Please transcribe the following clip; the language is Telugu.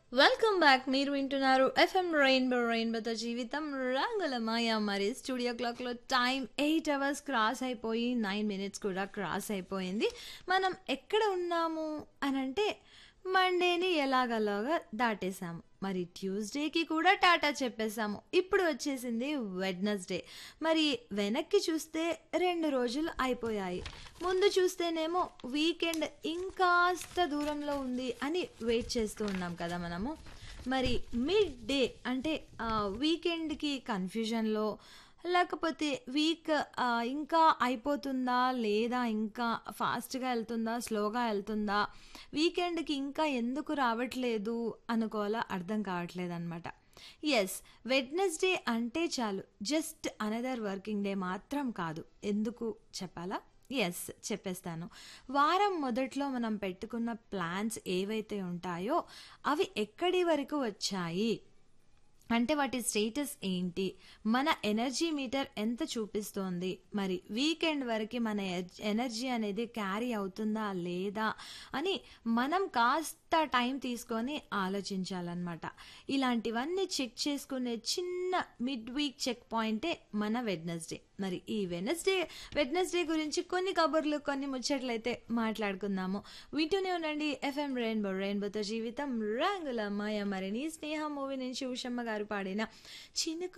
వెల్కమ్ బ్యాక్ మీరు వింటున్నారు ఎఫ్ఎం రెయిన్బో రెయిన్బోతో జీవితం రంగుల మాయ మరి స్టూడియో క్లాక్లో టైం ఎయిట్ అవర్స్ క్రాస్ అయిపోయి నైన్ మినిట్స్ కూడా క్రాస్ అయిపోయింది మనం ఎక్కడ ఉన్నాము అని అంటే మండేని ఎలాగలాగా దాటేసాము మరి ట్యూస్డేకి కూడా టాటా చెప్పేశాము ఇప్పుడు వచ్చేసింది వెడ్నెస్డే మరి వెనక్కి చూస్తే రెండు రోజులు అయిపోయాయి ముందు చూస్తేనేమో వీకెండ్ ఇంకాస్త దూరంలో ఉంది అని వెయిట్ చేస్తూ ఉన్నాం కదా మనము మరి మిడ్ డే అంటే వీకెండ్కి కన్ఫ్యూజన్లో లేకపోతే వీక్ ఇంకా అయిపోతుందా లేదా ఇంకా ఫాస్ట్గా వెళ్తుందా స్లోగా వెళ్తుందా వీకెండ్కి ఇంకా ఎందుకు రావట్లేదు అనుకోవాలా అర్థం కావట్లేదు అనమాట ఎస్ వెడ్నెస్డే అంటే చాలు జస్ట్ అనదర్ వర్కింగ్ డే మాత్రం కాదు ఎందుకు చెప్పాలా ఎస్ చెప్పేస్తాను వారం మొదట్లో మనం పెట్టుకున్న ప్లాన్స్ ఏవైతే ఉంటాయో అవి ఎక్కడి వరకు వచ్చాయి అంటే వాటి స్టేటస్ ఏంటి మన ఎనర్జీ మీటర్ ఎంత చూపిస్తోంది మరి వీకెండ్ వరకు మన ఎనర్జీ అనేది క్యారీ అవుతుందా లేదా అని మనం కాస్త టైం తీసుకొని ఆలోచించాలన్నమాట ఇలాంటివన్నీ చెక్ చేసుకునే చిన్న మిడ్ వీక్ చెక్ పాయింటే మన వెడ్నెస్డే మరి ఈ వెనస్డే వెడ్నెస్డే గురించి కొన్ని కబుర్లు కొన్ని ముచ్చట్లు అయితే మాట్లాడుకుందాము వింటూనే ఉండండి ఎఫ్ఎం రెయిన్బో రెయిన్బోతో జీవితం రంగుల మాయ మరి నీ స్నేహ మూవీ నుంచి ఉషమ్మ గారు పాడిన చినుకు